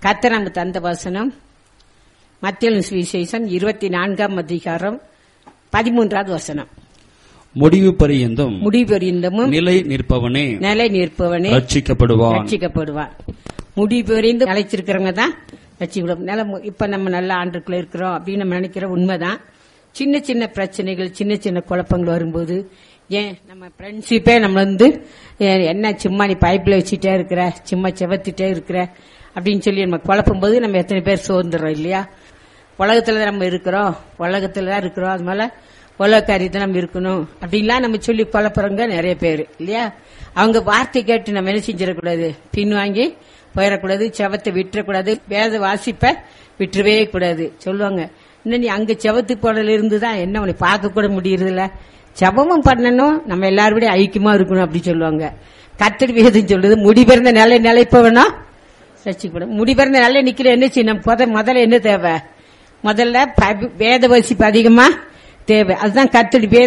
கர்த்தர் நமக்கு தந்த வசனம் மத்திய சுவிசேஷம் இருபத்தி நான்காம் அதிகாரம் பதிமூன்றாவது வசனம் முடிவு பரியந்தும் முடிவெறிந்தமும் நிலை நிற்பவனே நிலை நிற்பவனே ரட்சிக்கப்படுவான் ரட்சிக்கப்படுவான் முடிவெறிந்து நிலைச்சிருக்கிறவங்க தான் ரட்சிக்கப்படும் நில இப்ப நம்ம நல்ல ஆண்டுக்குள்ள இருக்கிறோம் அப்படின்னு நம்ம நினைக்கிற உண்மைதான் சின்ன சின்ன பிரச்சனைகள் சின்ன சின்ன குழப்பங்கள் வரும்போது ஏன் நம்ம ஃப்ரெண்ட்ஷிப்பே நம்ம வந்து ஏ, என்ன சும்மா நீ பைப்ல வச்சுட்டே இருக்கிற சும்மா செவத்திட்டே இருக்கிற அப்படின்னு சொல்லி நம்ம குழப்பும் போது நம்ம எத்தனை பேர் சோர்ந்துடுறோம் இல்லையா உலகத்துல தான் நம்ம இருக்கிறோம் உலகத்துல தான் இருக்கிறோம் அது மேல உலக காரியத்தை நம்ம இருக்கணும் அப்படின்லாம் நம்ம சொல்லி குழப்புறவங்க நிறைய பேர் இல்லையா அவங்க வார்த்தை கேட்டு நம்ம என்ன செஞ்சிடக்கூடாது பின்வாங்கி போயிடக்கூடாது செவத்தை விட்டுறக்கூடாது வேத வாசிப்ப விட்டுறவே கூடாது சொல்லுவாங்க இன்னும் நீ அங்க செவத்து போடல இருந்து தான் என்ன உன்னை பார்க்க கூட முடியறதில்ல ஜெபமும் பண்ணணும் நம்ம எல்லாரோட ஐக்கியமா இருக்கணும் அப்படி சொல்லுவாங்க கத்தடி வேதம் சொல்லுது முடிபிறந்த நிலை நிலைப்பவனா ரசிக்கப்படும் முடிபிறந்த நிலை நிக்கிற என்ன செய்யணும் முத முதல்ல என்ன தேவை முதல்ல ப- வேத வசிப்பு அதிகமா தேவை அதுதான் கத்தடி வேத